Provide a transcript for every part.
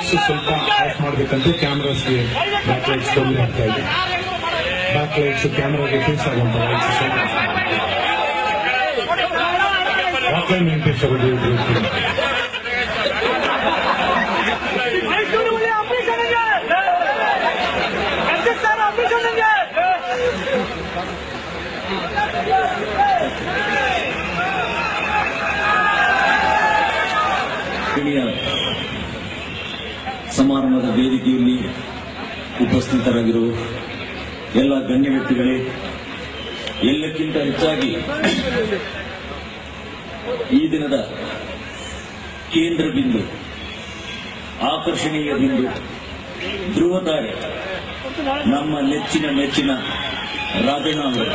Lights ಸ್ವಲ್ಪ of ಮಾಡಬೇಕಂತ ಕ್ಯಾಮ್ರಾಸ್ಗೆ back lights ತೊಂದರೆ ಆಗ್ತಾ ಇದೆ ಬ್ಯಾಕ್ ಲೈಟ್ಸ್ ಕ್ಯಾಮ್ರಾಗೆ ಫೇಸ್ ಆಗುವಂತ ಲೈಟ್ಸ್ ಸ್ವಲ್ಪ ರಾಕ್ಲೈನ್ ವೆಂಕಟೇಶ್ ಅವರು ಹೇಳ್ತಿದ್ದಾರೆ. ಮೈಸೂರಲ್ಲಿ ಆಪರೇಷನ್ ಇದೆ ಎಸ್ ಸರ್ ಆಪರೇಷನ್ ಇದೆ ಹಿರಿಯ ಸಮಾರಂಭದ ವೇದಿಕೆಯಲ್ಲಿ ಉಪಸ್ಥಿತರಾಗಿರುವ ಎಲ್ಲ ಗಣ್ಯ ವ್ಯಕ್ತಿಗಳೇ ಎಲ್ಲಕ್ಕಿಂತ ಹೆಚ್ಚಾಗಿ ಈ ದಿನದ ಕೇಂದ್ರ ಬಿಂದು ಆಕರ್ಷಣೀಯ ಬಿಂದು ಧ್ರುವತಾರೆ ನಮ್ಮ ನೆಚ್ಚಿನ ಮೆಚ್ಚಿನ ರಾಜಣ್ಣ ಅವರು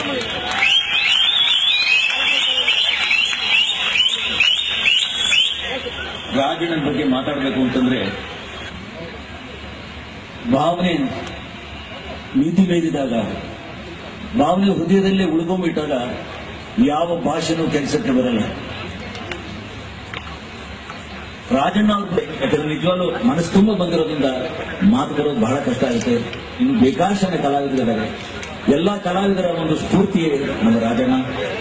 ರಾಜಣ್ಣನ ಬಗ್ಗೆ ಮಾತಾಡಬೇಕು ಅಂತಂದ್ರೆ ಭಾವನೆ ಮಿತಿ ಮೀರಿದಾಗ ಭಾವನೆ ಹೃದಯದಲ್ಲೇ ಉಳ್ಕೊಂಡ್ಬಿಟ್ಟಾಗ ಯಾವ ಭಾಷೆನೂ ಕೆಲಸಕ್ಕೆ ಬರಲ್ಲ ರಾಜಣ್ಣ ಅವ್ರ ಯಾಕಂದ್ರೆ ನಿಜವಾಗ್ಲೂ ಮನಸ್ಸು ತುಂಬ ಬಂದಿರೋದ್ರಿಂದ ಮಾತು ಬರೋದು ಬಹಳ ಕಷ್ಟ ಆಗುತ್ತೆ ಇನ್ನು ಬೇಕಾದಷ್ಟು ಜನ ಕಲಾವಿದರಿದ್ದಾರೆ ಎಲ್ಲಾ ಕಲಾವಿದರ ಒಂದು ಸ್ಫೂರ್ತಿಯೇ ನಮ್ಮ ರಾಜಣ್ಣ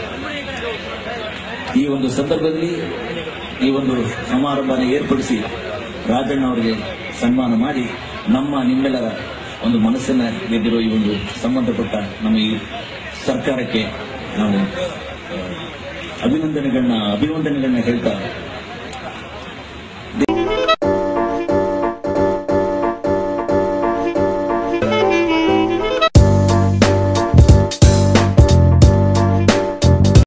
ಈ ಒಂದು ಸಂದರ್ಭದಲ್ಲಿ ಈ ಒಂದು ಸಮಾರಂಭನ ಏರ್ಪಡಿಸಿ ರಾಜಣ್ಣ ಅವರಿಗೆ ಸನ್ಮಾನ ಮಾಡಿ ನಮ್ಮ ನಿಮ್ಮೆಲ್ಲರ ಒಂದು ಮನಸ್ಸನ್ನ ಗೆದ್ದಿರೋ ಈ ಒಂದು ಸಂಬಂಧಪಟ್ಟ ನಮ್ಮ ಈ ಸರ್ಕಾರಕ್ಕೆ ನಾವು ಆ, ಅಭಿನಂದನೆಗಳನ್ನ ಅಭಿನಂದನೆಗಳನ್ನ ಹೇಳ್ತಾ